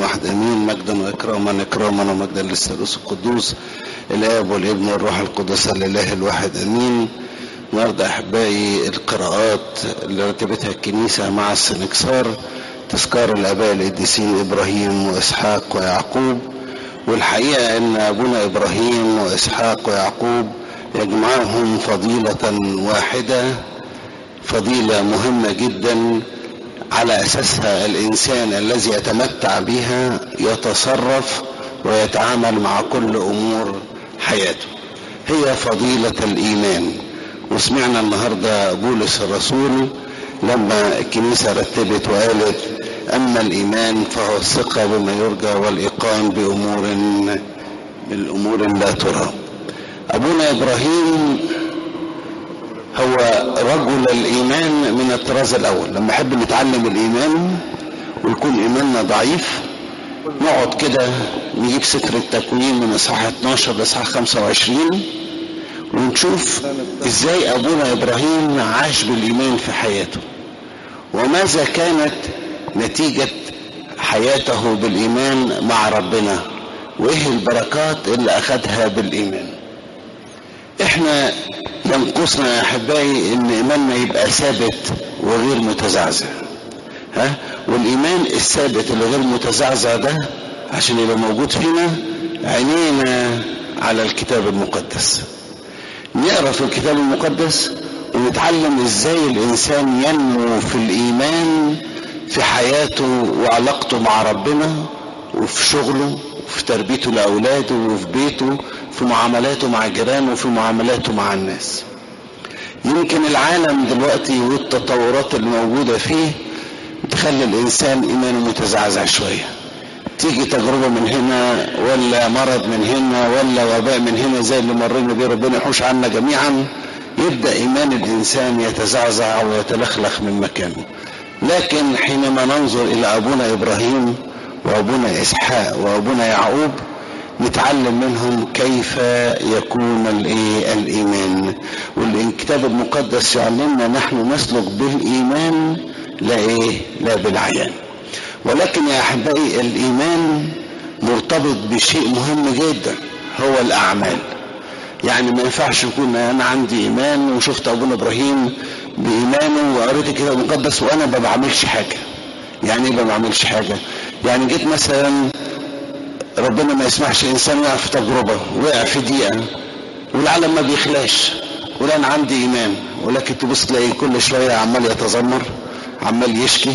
واحد امين مجدا واكراما اكراما ومجدا للثالوث القدوس الاب والابن والروح القدس الاله الواحد امين النهارده احبائي القراءات اللي رتبتها الكنيسه مع السنكسار تذكار الاباء القديسين ابراهيم واسحاق ويعقوب والحقيقه ان ابونا ابراهيم واسحاق ويعقوب يجمعهم فضيله واحده فضيله مهمه جدا على اساسها الانسان الذي يتمتع بها يتصرف ويتعامل مع كل امور حياته هي فضيله الايمان وسمعنا النهارده بولس الرسول لما الكنيسه رتبت وقالت اما الايمان فهو الثقه بما يرجى والايقان بامور بالامور لا ترى ابونا ابراهيم هو رجل الايمان من الطراز الاول لما نحب نتعلم الايمان ويكون ايماننا ضعيف نقعد كده نجيب سفر التكوين من اصحاح 12 لاصحاح 25 ونشوف ازاي ابونا ابراهيم عاش بالايمان في حياته وماذا كانت نتيجه حياته بالايمان مع ربنا وايه البركات اللي اخذها بالايمان احنا ينقصنا يا احبائي ان ايماننا يبقى ثابت وغير متزعزع ها والايمان الثابت اللي غير متزعزع ده عشان يبقى موجود فينا عينينا على الكتاب المقدس نقرا في الكتاب المقدس ونتعلم ازاي الانسان ينمو في الايمان في حياته وعلاقته مع ربنا وفي شغله وفي تربيته لاولاده وفي بيته في معاملاته مع جيرانه وفي معاملاته مع الناس يمكن العالم دلوقتي والتطورات اللي موجوده فيه تخلي الانسان ايمانه متزعزع شويه تيجي تجربة من هنا ولا مرض من هنا ولا وباء من هنا زي اللي مرينا بيه ربنا يحوش عنا جميعا يبدأ إيمان الإنسان يتزعزع ويتلخلخ من مكانه لكن حينما ننظر إلى أبونا إبراهيم وأبونا إسحاق وأبونا يعقوب نتعلم منهم كيف يكون الايه الايمان والكتاب المقدس يعلمنا نحن نسلك بالايمان لا ايه لا بالعيان ولكن يا احبائي الايمان مرتبط بشيء مهم جدا هو الاعمال يعني ما ينفعش يكون انا عندي ايمان وشفت ابونا ابراهيم بايمانه وقريت الكتاب المقدس وانا ما بعملش حاجه يعني ايه ما بعملش حاجه يعني جيت مثلا ربنا ما يسمحش انسان يقع في تجربه وقع في دقيقه والعالم ما بيخلاش ولا انا عندي ايمان ولكن تبص تلاقي كل شويه عمال يتذمر عمال يشكي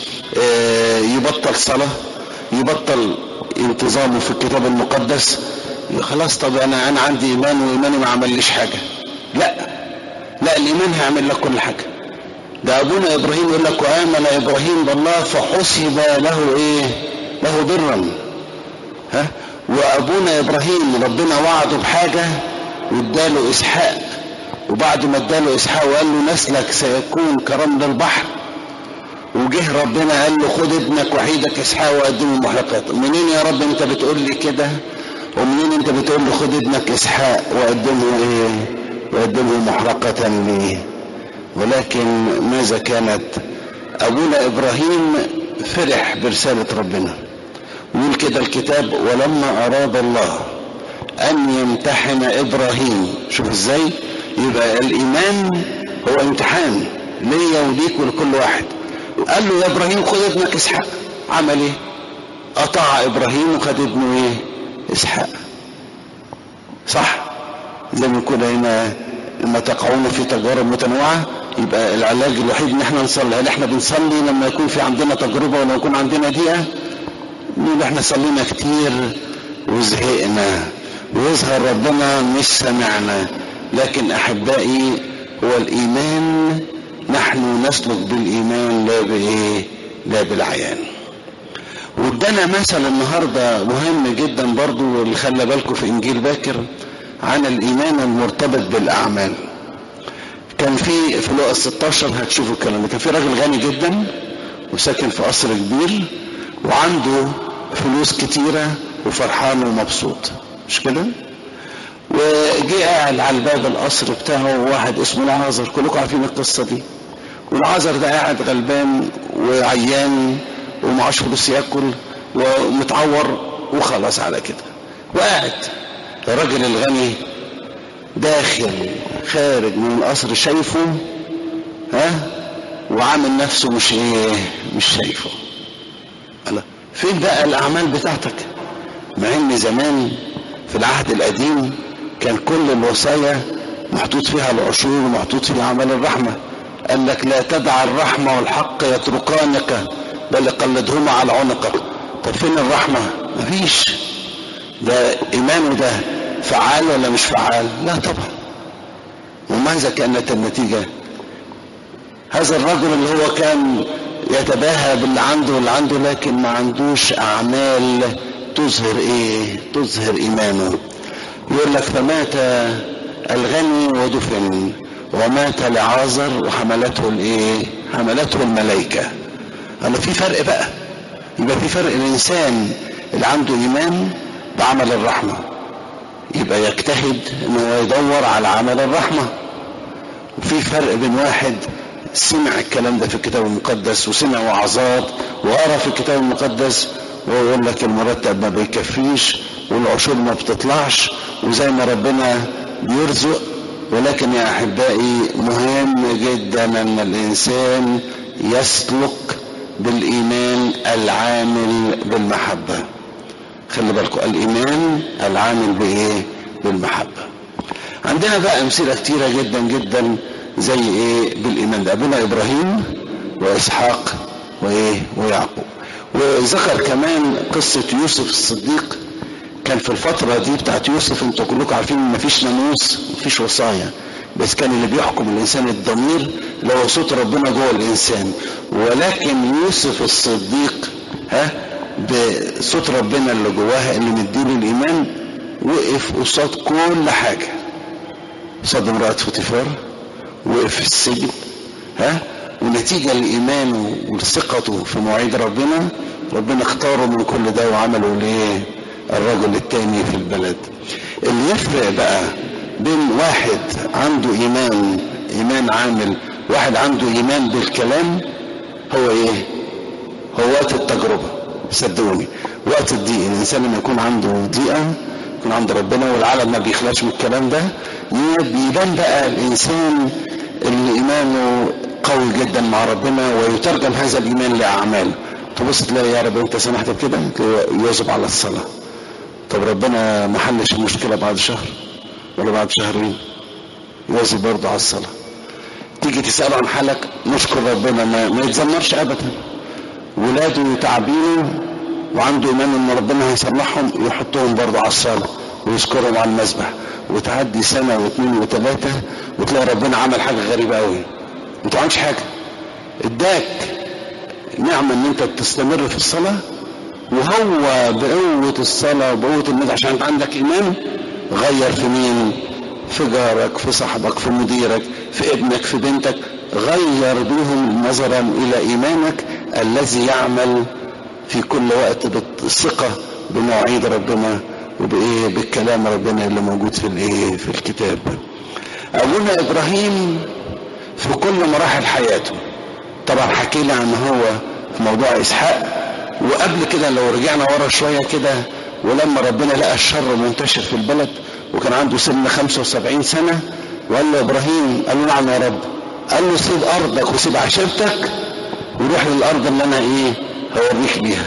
يبطل صلاة يبطل انتظامه في الكتاب المقدس خلاص طب انا انا عندي ايمان وايماني ما عمليش حاجة لا لا الايمان هيعمل لك كل حاجة ده ابونا ابراهيم يقول لك وامن ابراهيم بالله فحسب له ايه له برا ها وابونا ابراهيم ربنا وعده بحاجة واداله اسحاق وبعد ما اداله اسحاق وقال له نسلك سيكون كرمل البحر وجه ربنا قال له خد ابنك وحيدك اسحاق وقدمه محرقات منين يا رب انت بتقول لي كده ومنين انت بتقول له خد ابنك اسحاق وقدمه ايه وقدمه محرقة ليه ولكن ماذا كانت ابونا ابراهيم فرح برسالة ربنا ويقول كده الكتاب ولما اراد الله ان يمتحن ابراهيم شوف ازاي يبقى الايمان هو امتحان ليا وليك ولكل واحد قال له يا ابراهيم خد ابنك اسحاق عمل ايه اطاع ابراهيم وخد ابنه ايه اسحاق صح زي ما يكون هنا لما تقعون في تجارب متنوعه يبقى العلاج الوحيد ان احنا نصلي هل احنا بنصلي لما يكون في عندنا تجربه ولا يكون عندنا دقيقه نقول احنا صلينا كتير وزهقنا ويظهر ربنا مش سمعنا لكن احبائي هو الايمان نحن نسلك بالايمان لا بايه لا بالعيان وادانا مثل النهارده مهم جدا برضو اللي خلى بالكم في انجيل باكر عن الايمان المرتبط بالاعمال كان في في لقا 16 هتشوفوا الكلام ده كان في راجل غني جدا وساكن في قصر كبير وعنده فلوس كتيره وفرحان ومبسوط مش كده وجي قاعد على الباب القصر بتاعه واحد اسمه العازر كلكم عارفين القصه دي والعازر ده قاعد غلبان وعيان ومعاش فلوس ياكل ومتعور وخلاص على كده وقاعد الراجل الغني داخل خارج من القصر شايفه ها وعامل نفسه مش ايه مش شايفه الله فين بقى الاعمال بتاعتك مع ان زمان في العهد القديم كان كل الوصايا محطوط فيها العشور ومحطوط فيها عمل الرحمه قال لك لا تدع الرحمه والحق يتركانك بل قلدهما على عنقك طب فين الرحمه مفيش ده ايمانه ده فعال ولا مش فعال لا طبعا وماذا كانت النتيجه هذا الرجل اللي هو كان يتباهى باللي عنده واللي عنده لكن ما عندوش اعمال تظهر ايه تظهر ايمانه يقول لك فمات الغني ودفن ومات لعازر وحملته الايه حملته الملائكه قال في فرق بقى يبقى في فرق الانسان اللي عنده ايمان بعمل الرحمه يبقى يجتهد ان هو يدور على عمل الرحمه وفي فرق بين واحد سمع الكلام ده في الكتاب المقدس وسمع وعظات وقرا في الكتاب المقدس ويقول لك المرتب ما بيكفيش والعشور ما بتطلعش وزي ما ربنا بيرزق ولكن يا احبائي مهم جدا ان الانسان يسلك بالايمان العامل بالمحبه خلي بالكم الايمان العامل بايه بالمحبه عندنا بقى امثله كتيره جدا جدا زي ايه بالايمان ده ابونا ابراهيم واسحاق وايه ويعقوب وذكر كمان قصه يوسف الصديق كان في الفترة دي بتاعت يوسف انتوا كلكم عارفين ان مفيش ناموس مفيش وصايا بس كان اللي بيحكم الانسان الضمير اللي هو صوت ربنا جوه الانسان ولكن يوسف الصديق ها بصوت ربنا اللي جواها اللي مديله الايمان وقف قصاد كل حاجه قصاد امراه فوتيفار وقف في السجن ها ونتيجه لايمانه وثقته في مواعيد ربنا ربنا اختاره من كل ده وعمله ليه الرجل التاني في البلد اللي يفرق بقى بين واحد عنده ايمان ايمان عامل واحد عنده ايمان بالكلام هو ايه هو وقت التجربة صدقوني وقت الضيق الانسان لما يكون عنده ضيقة يكون عند ربنا والعالم ما بيخلاش من الكلام ده بيبان بقى الانسان اللي ايمانه قوي جدا مع ربنا ويترجم هذا الايمان لاعمال تبص تلاقي يا رب انت سمحت بكده يواظب على الصلاه طب ربنا ما حلش المشكله بعد شهر ولا بعد شهرين يواظب برضه على الصلاه تيجي تساله عن حالك نشكر ربنا ما, ما يتذمرش ابدا ولاده تعبينه وعنده ايمان ان ربنا هيصلحهم يحطهم برضه على الصلاه ويذكرهم على المسبح وتعدي سنه واثنين وثلاثه وتلاقي ربنا عمل حاجه غريبه قوي انت ما عملتش حاجه اداك نعمه ان انت تستمر في الصلاه وهو بقوة الصلاة وبقوة الندى عشان انت عندك ايمان غير في مين في جارك في صاحبك في مديرك في ابنك في بنتك غير بهم نظرا الى ايمانك الذي يعمل في كل وقت بالثقة بمواعيد ربنا وبايه بالكلام ربنا اللي موجود في الايه في الكتاب ابونا ابراهيم في كل مراحل حياته طبعا حكينا عن هو في موضوع اسحاق وقبل كده لو رجعنا ورا شويه كده ولما ربنا لقى الشر منتشر في البلد وكان عنده سن 75 سنه وقال له ابراهيم قال له نعم يا رب قال له سيب ارضك وسيب عشيرتك وروح للارض اللي انا ايه هوريك بيها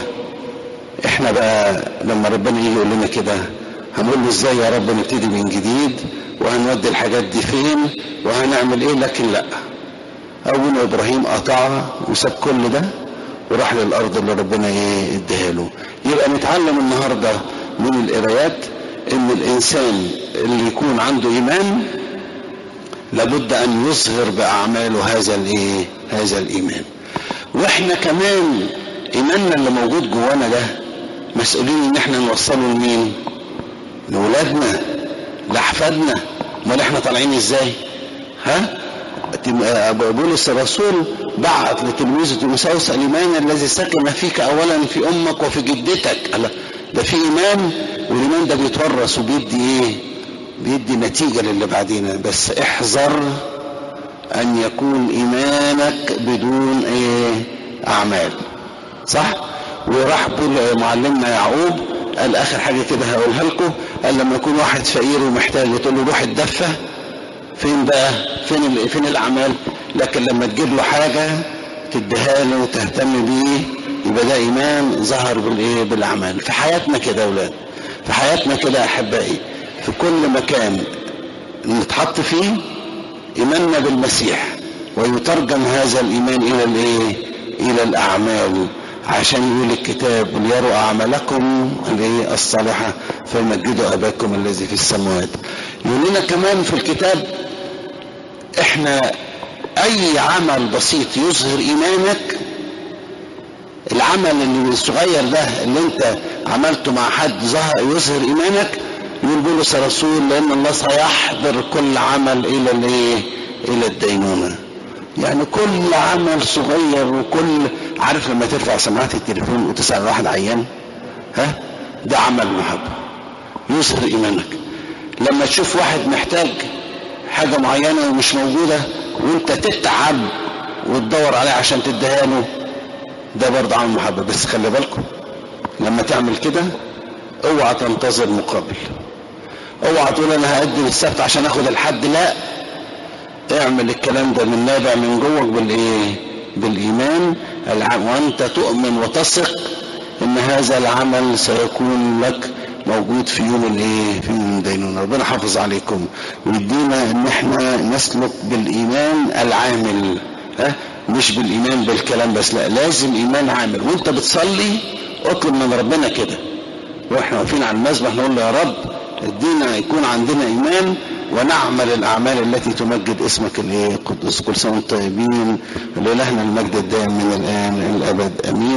احنا بقى لما ربنا يجي يقول لنا كده هنقول له ازاي يا رب نبتدي من جديد وهنودي الحاجات دي فين وهنعمل ايه لكن لا ابونا ابراهيم قطعها وساب كل ده وراح للارض اللي ربنا ايه اديها له يبقى نتعلم النهارده من القرايات ان الانسان اللي يكون عنده ايمان لابد ان يظهر باعماله هذا الايه هذا الايمان واحنا كمان ايماننا اللي موجود جوانا ده مسؤولين ان احنا نوصله لمين لاولادنا لاحفادنا امال احنا طالعين ازاي ها بولس الرسول بعت لتلميذه تيموثاوس الايمان الذي سكن فيك اولا في امك وفي جدتك الله ده في ايمان والايمان ده بيتورث وبيدي ايه بيدي نتيجه للي بعدينا بس احذر ان يكون ايمانك بدون ايه اعمال صح وراح بيقول معلمنا يعقوب قال اخر حاجه كده هقولها لكم قال لما يكون واحد فقير ومحتاج وتقول له روح اتدفى فين بقى فين ال- فين الاعمال لكن لما تجيب له حاجه تديها له وتهتم بيه يبقى ده ايمان ظهر بالايه بالاعمال في حياتنا كده يا اولاد في حياتنا كده يا احبائي في كل مكان نتحط فيه ايماننا بالمسيح ويترجم هذا الايمان الى الايه الى الاعمال عشان يقول الكتاب ليروا اعمالكم الايه الصالحه فيمجدوا اباكم الذي في السماوات يقول لنا كمان في الكتاب احنا اي عمل بسيط يظهر ايمانك العمل اللي الصغير ده اللي انت عملته مع حد ظهر يظهر ايمانك يقول بولس الرسول لان الله سيحضر كل عمل الى الايه الى الدينونه يعني كل عمل صغير وكل عارف لما ترفع سماعات التليفون وتسال واحد عيان ها ده عمل محبه يظهر ايمانك لما تشوف واحد محتاج حاجه معينه ومش موجوده وانت تتعب وتدور عليها عشان تديها له ده برضه عمل محبه بس خلي بالكم لما تعمل كده اوعى تنتظر مقابل اوعى تقول انا هقدم السبت عشان اخد الحد لا اعمل الكلام ده من نابع من جوك بالايه بالايمان العام وانت تؤمن وتثق ان هذا العمل سيكون لك موجود في يوم الايه في يوم الدينونة ربنا حافظ عليكم ويدينا ان احنا نسلك بالايمان العامل ها مش بالايمان بالكلام بس لا لازم ايمان عامل وانت بتصلي اطلب من ربنا كده واحنا واقفين على المسبح نقول له يا رب ادينا يكون عندنا ايمان ونعمل الاعمال التي تمجد اسمك الايه القدوس كل سنه وانتم طيبين ولالهنا المجد الدائم من الان الى الابد امين